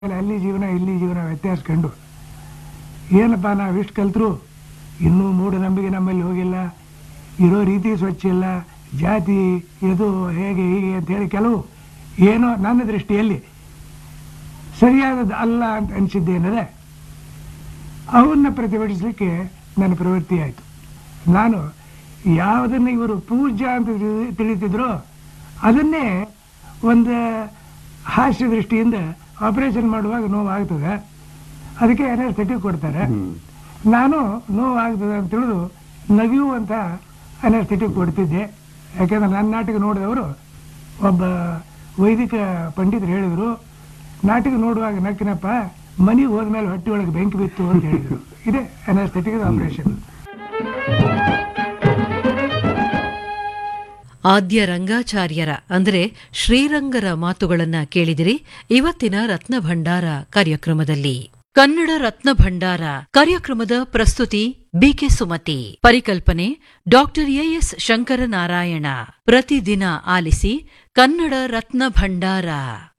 ಅಲ್ಲಿ ಜೀವನ ಇಲ್ಲಿ ಜೀವನ ವ್ಯತ್ಯಾಸ ಕಂಡು ಏನಪ್ಪ ನಾವು ಇಷ್ಟು ಕಲ್ತರು ಇನ್ನೂ ಮೂಢನಂಬಿಕೆ ನಮ್ಮಲ್ಲಿ ಹೋಗಿಲ್ಲ ಇರೋ ರೀತಿ ಸ್ವಚ್ಛ ಇಲ್ಲ ಜಾತಿ ಇದು ಹೇಗೆ ಹೀಗೆ ಅಂತ ಹೇಳಿ ಕೆಲವು ಏನೋ ನನ್ನ ದೃಷ್ಟಿಯಲ್ಲಿ ಸರಿಯಾದದ್ದು ಅಲ್ಲ ಅಂತ ಅನಿಸಿದ್ದೇನದೆ ಅವನ್ನ ಪ್ರತಿಭಟಿಸಲಿಕ್ಕೆ ನನ್ನ ಪ್ರವೃತ್ತಿ ಆಯಿತು ನಾನು ಯಾವುದನ್ನು ಇವರು ಪೂಜ್ಯ ಅಂತ ತಿಳಿ- ತಿಳಿತಿದ್ರೋ ಅದನ್ನೇ ಒಂದು ಹಾಸ್ಯ ದೃಷ್ಟಿಯಿಂದ ಆಪರೇಷನ್ ಮಾಡುವಾಗ ನೋವಾಗ್ತದೆ ಅದಕ್ಕೆ ಅನೆಸ್ಥೆಟಿಕ್ ಕೊಡ್ತಾರೆ ನಾನು ನೋವಾಗ್ತದೆ ಅಂತ ತಿಳಿದು ನಗಿಯುವಂಥ ಅನೆಸ್ಥೆಟಿಕ್ ಕೊಡ್ತಿದ್ದೆ ಯಾಕೆಂದ್ರೆ ನನ್ನ ನಾಟಕ ನೋಡಿದವರು ಒಬ್ಬ ವೈದಿಕ ಪಂಡಿತರು ಹೇಳಿದರು ನಾಟಕ ನೋಡುವಾಗ ನಕ್ಕಿನಪ್ಪ ಮನೆಗೆ ಹೋದ್ಮೇಲೆ ಹೊಟ್ಟೆ ಒಳಗೆ ಬೆಂಕಿ ಬಿತ್ತು ಅಂತ ಹೇಳಿದರು ಇದೇ ಅನೆಸ್ಥೆಟಿಕ್ ಆಪರೇಷನ್ ಆದ್ಯ ರಂಗಾಚಾರ್ಯರ ಅಂದರೆ ಶ್ರೀರಂಗರ ಮಾತುಗಳನ್ನ ಕೇಳಿದಿರಿ ಇವತ್ತಿನ ರತ್ನ ಭಂಡಾರ ಕಾರ್ಯಕ್ರಮದಲ್ಲಿ ಕನ್ನಡ ರತ್ನ ಭಂಡಾರ ಕಾರ್ಯಕ್ರಮದ ಪ್ರಸ್ತುತಿ ಬಿಕೆ ಸುಮತಿ ಪರಿಕಲ್ಪನೆ ಡಾಕ್ಟರ್ ಎಎಸ್ ಶಂಕರನಾರಾಯಣ ಪ್ರತಿದಿನ ಆಲಿಸಿ ಕನ್ನಡ ರತ್ನ ಭಂಡಾರ